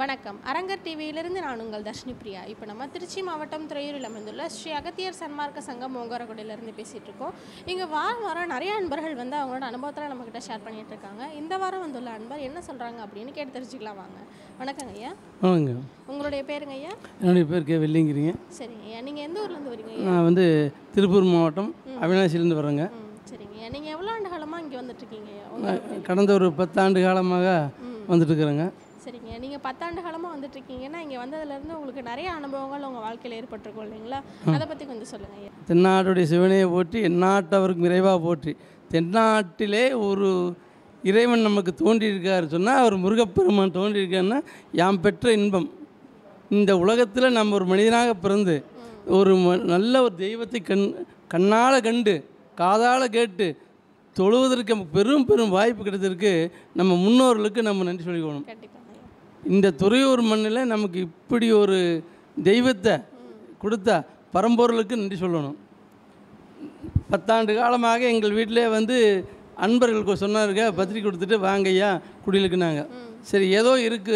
வணக்கம் அரங்கர் டிவியிலிருந்து நான் உங்கள் தர்ஷினி பிரியா இப்போ நம்ம திருச்சி மாவட்டம் துறையூரில் அமைந்துள்ள ஸ்ரீ அகத்தியர் சன்மார்க்க சங்கம் ஓங்கரகுடியிலேருந்து பேசிகிட்டு இருக்கோம் இங்கே வாரம் வாரம் நிறைய அன்பர்கள் வந்து அவங்களோட அனுபவத்தில் நம்மக்கிட்ட ஷேர் பண்ணிட்டு இருக்காங்க இந்த வாரம் வந்துள்ள அன்பர் என்ன சொல்கிறாங்க அப்படின்னு கேட்டு தெரிஞ்சுக்கலாம் வாங்க வணக்கங்க ஐயா வணங்க உங்களுடைய பேருங்க ஐயா என்னுடைய பேர் கே வெள்ளிங்கிறீங்க சரிங்க ஐயா நீங்கள் எந்த ஊர்லேருந்து வரீங்க ஐயா நான் வந்து திருப்பூர் மாவட்டம் அவினாசியிலேருந்து வரேங்க ம் சரிங்க ஐயா நீங்கள் எவ்வளோ ஆண்டு காலமாக இங்கே வந்துட்டுருக்கீங்க ஐயா உங்க நான் கடந்த ஒரு பத்தாண்டு காலமாக வந்துட்டு இருக்கிறேங்க சரிங்க நீங்கள் பத்தாண்டு காலமாக வந்துட்டு இருக்கீங்கன்னா இங்கே வந்ததுலேருந்து உங்களுக்கு நிறைய அனுபவங்கள் உங்கள் வாழ்க்கையில் ஏற்பட்டிருக்கும் இல்லைங்களா அதை பற்றி கொஞ்சம் சொல்லுங்கள் ஐயா தென்னாட்டுடைய சிவனையை போற்றி எந்நாட்டவருக்கு இறைவாக போற்றி தென்னாட்டிலே ஒரு இறைவன் நமக்கு தோன்றியிருக்காரு சொன்னால் அவர் முருகப்பெருமான் தோன்றியிருக்காருன்னா யாம் பெற்ற இன்பம் இந்த உலகத்தில் நம்ம ஒரு மனிதனாக பிறந்து ஒரு ம- நல்ல ஒரு தெய்வத்தை கண் கண்ணால் கண்டு காதால் கேட்டு தொழுவதற்கு நமக்கு பெரும் பெரும் வாய்ப்பு கிடைத்ததற்கு நம்ம முன்னோர்களுக்கு நம்ம நன்றி சொல்லிக்கணும் கண்டிப்பாக ஐயா இந்த துறையூர் மண்ணில் நமக்கு இப்படி ஒரு தெய்வத்தை கொடுத்தா பரம்பொருளுக்கு நன்றி சொல்லணும் பத்தாண்டு காலமாக எங்கள் வீட்டிலே வந்து அன்பர்களுக்கு சொன்னாருங்க பத்திரிக்கை கொடுத்துட்டு வாங்கய்யா குடியிருக்குனாங்க சரி ஏதோ இருக்குது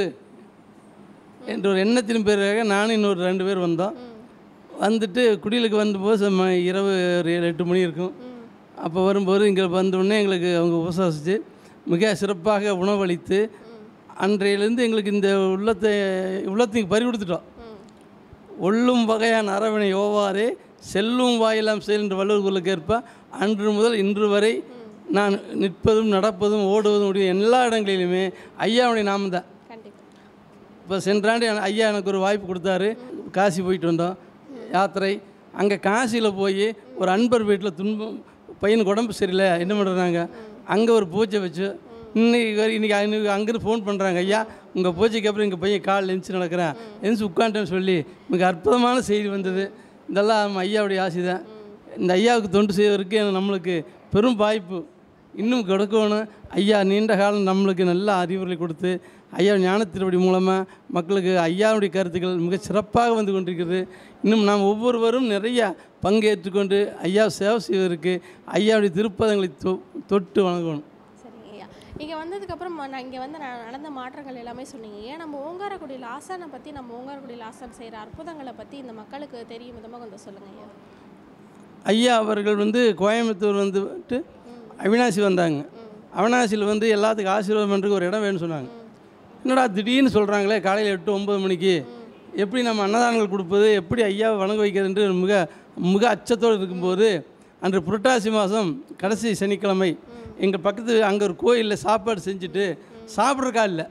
என்ற ஒரு எண்ணத்தின் பேராக நானும் இன்னொரு ரெண்டு பேர் வந்தோம் வந்துட்டு குடிலுக்கு வந்தபோது சம இரவு ஒரு ஏழு எட்டு மணி இருக்கும் அப்போ வரும்போது இங்கே வந்தோடனே எங்களுக்கு அவங்க உபசாசித்து மிக சிறப்பாக உணவளித்து அன்றையிலேருந்து எங்களுக்கு இந்த உள்ளத்தை உள்ளத்துக்கு பறி கொடுத்துட்டோம் ஒள்ளும் வகையான அரவணை ஓவாரே செல்லும் வாயிலாம் செயல் என்று வள்ளுவர்களுக்கு ஏற்ப அன்று முதல் இன்று வரை நான் நிற்பதும் நடப்பதும் ஓடுவதும் முடியும் எல்லா இடங்களிலுமே ஐயாவுடைய நாமம் தான் கண்டிப்பாக இப்போ சென்றாண்டு என- ஐயா எனக்கு ஒரு வாய்ப்பு கொடுத்தாரு காசி போயிட்டு வந்தோம் யாத்திரை அங்கே காசியில் போய் ஒரு அன்பர் வீட்டில் துன்பம் பையனுக்கு உடம்பு சரியில்லை என்ன பண்ணுறாங்க அங்கே ஒரு பூஜை வச்சு இன்னைக்கு வரை இன்னைக்கு இன்னைக்கு அங்கேருந்து ஃபோன் பண்ணுறாங்க ஐயா உங்கள் பூஜைக்கு அப்புறம் எங்கள் பையன் கால் எந்திச்சு நடக்கிறேன் எந்திச்சு உட்காந்துட்டேன்னு சொல்லி மிக அற்புதமான செய்தி வந்தது இதெல்லாம் நம்ம ஐயாவுடைய ஆசை தான் இந்த ஐயாவுக்கு தொண்டு செய்வதற்கு நம்மளுக்கு பெரும் வாய்ப்பு இன்னும் கொடுக்கணும் ஐயா நீண்ட காலம் நம்மளுக்கு நல்ல அறிவுரை கொடுத்து ஐயா ஞானத்திருப்படி மூலமாக மக்களுக்கு ஐயாவுடைய கருத்துக்கள் மிக சிறப்பாக வந்து கொண்டிருக்கிறது இன்னும் நாம் ஒவ்வொருவரும் நிறைய பங்கேற்றுக்கொண்டு ஐயா சேவை செய்வதற்கு ஐயாவுடைய திருப்பதங்களை தொ தொட்டு வணங்கணும் சரிங்க ஐயா இங்கே வந்ததுக்கப்புறம் நான் இங்கே வந்து ந- நடந்த மாற்றங்கள் எல்லாமே சொன்னீங்க ஏன் நம்ம ஓங்காரக்குடியில் ஆசானை பற்றி நம்ம ஓங்காரக்குடியில் ஆசான் செய்கிற அற்புதங்களை பற்றி இந்த மக்களுக்கு தெரியும் விதமாக கொஞ்சம் சொல்லுங்கள் ஐயா ஐயா அவர்கள் வந்து கோயம்புத்தூர் வந்துட்டு அவினாசி வந்தாங்க அவினாசியில் வந்து எல்லாத்துக்கும் ஆசீர்வாதம் பண்ணுறதுக்கு ஒரு இடம் வேணும்னு சொன்னாங்க என்னடா திடீர்னு சொல்கிறாங்களே காலையில் எட்டு ஒம்பது மணிக்கு எப்படி நம்ம அன்னதானங்கள் கொடுப்பது எப்படி ஐயாவை வணங்க வைக்கிறது என்று மிக மிக அச்சத்தோடு இருக்கும்போது அன்று புரட்டாசி மாதம் கடைசி சனிக்கிழமை எங்கள் பக்கத்து அங்கே ஒரு கோயிலில் சாப்பாடு செஞ்சுட்டு சாப்பிட்றக்கா இல்லை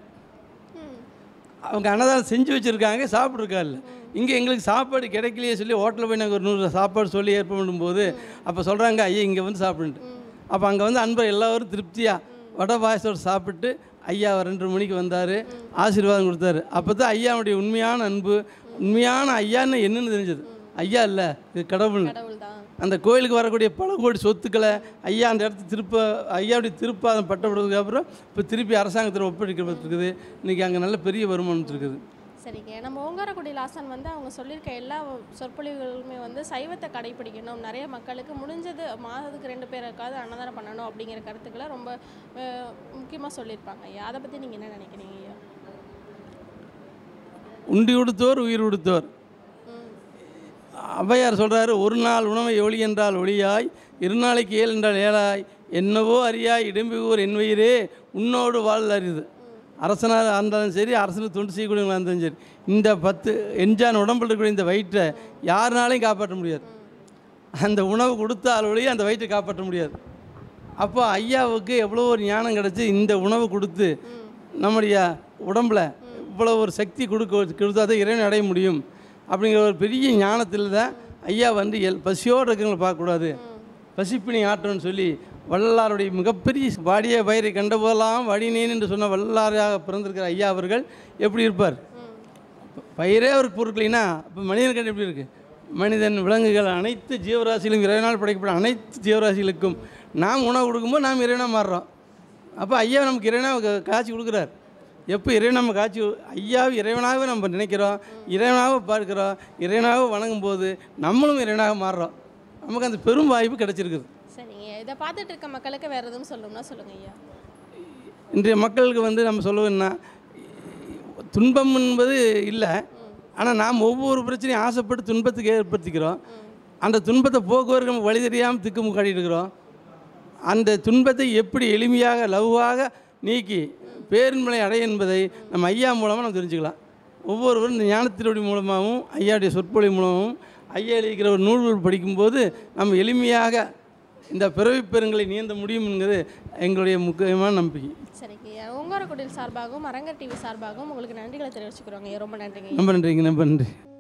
அவங்க அன்னதானம் செஞ்சு வச்சுருக்காங்க சாப்பிட்ருக்கா இல்லை இங்கே எங்களுக்கு சாப்பாடு கிடைக்கலையே சொல்லி ஹோட்டலில் போய் நாங்கள் ஒரு நூறு சாப்பாடு சொல்லி ஏற்பாடு பண்ணும்போது அப்போ சொல்கிறாங்க ஐயா இங்கே வந்து சாப்பிடுன்ட்டு அப்போ அங்கே வந்து அன்பர் எல்லாரும் திருப்தியாக வடை பாயசத்தோடு சாப்பிட்டு ஐயா ரெண்டு மணிக்கு வந்தார் ஆசீர்வாதம் கொடுத்தாரு அப்போ தான் ஐயாவுடைய உண்மையான அன்பு உண்மையான ஐயான்னு என்னன்னு தெரிஞ்சது ஐயா இல்லை இது கடவுள் கடவுள் தான் அந்த கோயிலுக்கு வரக்கூடிய பல கோடி சொத்துக்களை ஐயா அந்த இடத்து திருப்ப ஐயாவுடைய திருப்பாதம் பட்டப்படுறதுக்கு அப்புறம் இப்போ திருப்பி அரசாங்கத்தில் ஒப்படைக்கப்பட்டிருக்குது இன்றைக்கி அங்கே நல்ல பெரிய வருமானம் இருக்குது சரிங்க நம்ம ஓங்காரக்குடியில் ஆசான் வந்து அவங்க சொல்லியிருக்க எல்லா சொற்பொழிவுகளுமே வந்து சைவத்தை கடைபிடிக்கணும் நிறைய மக்களுக்கு முடிஞ்சது மாதத்துக்கு ரெண்டு பேருக்காவது அன்னதானம் பண்ணணும் அப்படிங்கிற கருத்துக்களை ரொம்ப முக்கியமாக சொல்லியிருப்பாங்க ஐயா அதை பற்றி நீங்கள் என்ன நினைக்கிறீங்க ஐயா உண்டி உடுத்தோர் உயிர் உடுத்தோர் ம் ஔவையார் சொல்கிறாரு ஒரு நாள் உணவை ஒளி என்றால் ஒளியாய் இரு நாளைக்கு ஏழு என்றால் ஏழாய் என்னவோ அறியாய் இடம்புகூர் என் வயிறே உன்னோடு வாழ் அறிது அரசனாக இருந்தாலும் சரி அரசனுக்கு தொண்டு செய்யக்கூடியவங்களாக இருந்தாலும் சரி இந்த பத்து எஞ்சான் உடம்பில் இருக்கக்கூடிய இந்த வயிற்றை யாருனாலையும் காப்பாற்ற முடியாது அந்த உணவு கொடுத்தால் ஒழிய அந்த வயிற்றை காப்பாற்ற முடியாது அப்போ ஐயாவுக்கு எவ்வளோ ஒரு ஞானம் கிடச்சி இந்த உணவு கொடுத்து நம்முடைய உடம்புல இவ்வளோ ஒரு சக்தி கொடுக்க கொடுத்தா தான் இறைவனை அடைய முடியும் அப்படிங்கிற ஒரு பெரிய ஞானத்தில் தான் ஐயா வந்து எல் பசியோடு இருக்கிறவங்களை பார்க்கக்கூடாது பசிப்பினி ஆற்றம்னு சொல்லி வள்ளலாருடைய மிகப்பெரிய வாடிய பயிரை கண்டபோதெல்லாம் வடினேன் என்று சொன்ன வள்ளலாராக பிறந்திருக்கிற ஐயா அவர்கள் எப்படி இருப்பார் பயிரே அவருக்கு பொருட்களைனா இப்போ மனிதனுக்கு எப்படி இருக்குது மனிதன் விலங்குகள் அனைத்து ஜீவராசிகளும் இறைவனால் படைக்கப்பட்ட அனைத்து ஜீவராசிகளுக்கும் நாம் உணவு கொடுக்கும்போது நாம் இறைவனாக மாறுறோம் அப்போ ஐயா நமக்கு இறைவனாக காட்சி கொடுக்குறார் எப்போ இறைவன் நம்ம காட்சி ஐயாவை இறைவனாகவே நம்ம நினைக்கிறோம் இறைவனாக பார்க்கிறோம் இறைவனாக வணங்கும் போது நம்மளும் இறைவனாக மாறுறோம் நமக்கு அந்த பெரும் வாய்ப்பு கிடைச்சிருக்குது சரிங்க இதை பார்த்துட்டு இருக்க மக்களுக்கு வேறு எதுவும் சொல்லணும்னா சொல்லுங்க ஐயா இன்றைய மக்களுக்கு வந்து நம்ம சொல்லுவோம்னா துன்பம் என்பது இல்லை ஆனால் நாம் ஒவ்வொரு பிரச்சனையும் ஆசைப்பட்டு துன்பத்துக்கு ஏற்படுத்திக்கிறோம் அந்த துன்பத்தை போக்குவரத்து நம்ம வழி தெரியாமல் திக்கு காட்டிட்டு இருக்கிறோம் அந்த துன்பத்தை எப்படி எளிமையாக லவ்வாக நீக்கி பேரின்மலை அடைய என்பதை நம்ம ஐயா மூலமாக நம்ம தெரிஞ்சுக்கலாம் ஒவ்வொருவரும் இந்த ஞானத்தினுடைய மூலமாகவும் ஐயாவுடைய சொற்பொழி மூலமாகவும் ஐயா எழுதிக்கிற ஒரு நூல்கள் படிக்கும்போது நம்ம எளிமையாக இந்த பிறவி பெருங்களை நீந்த முடியும் என்கிறது எங்களுடைய முக்கியமான நம்பிக்கை சரிங்க ஐயா ஓங்காரக்குடில் சார்பாகவும் அரங்கர் டிவி சார்பாகவும் உங்களுக்கு நன்றிகளை தெரிவிச்சுக்கிறோங்க ஐயா ரொம்ப நன்றிங்க ஐயா. ரொம்ப நன்றிங்க ரொம்ப நன்றி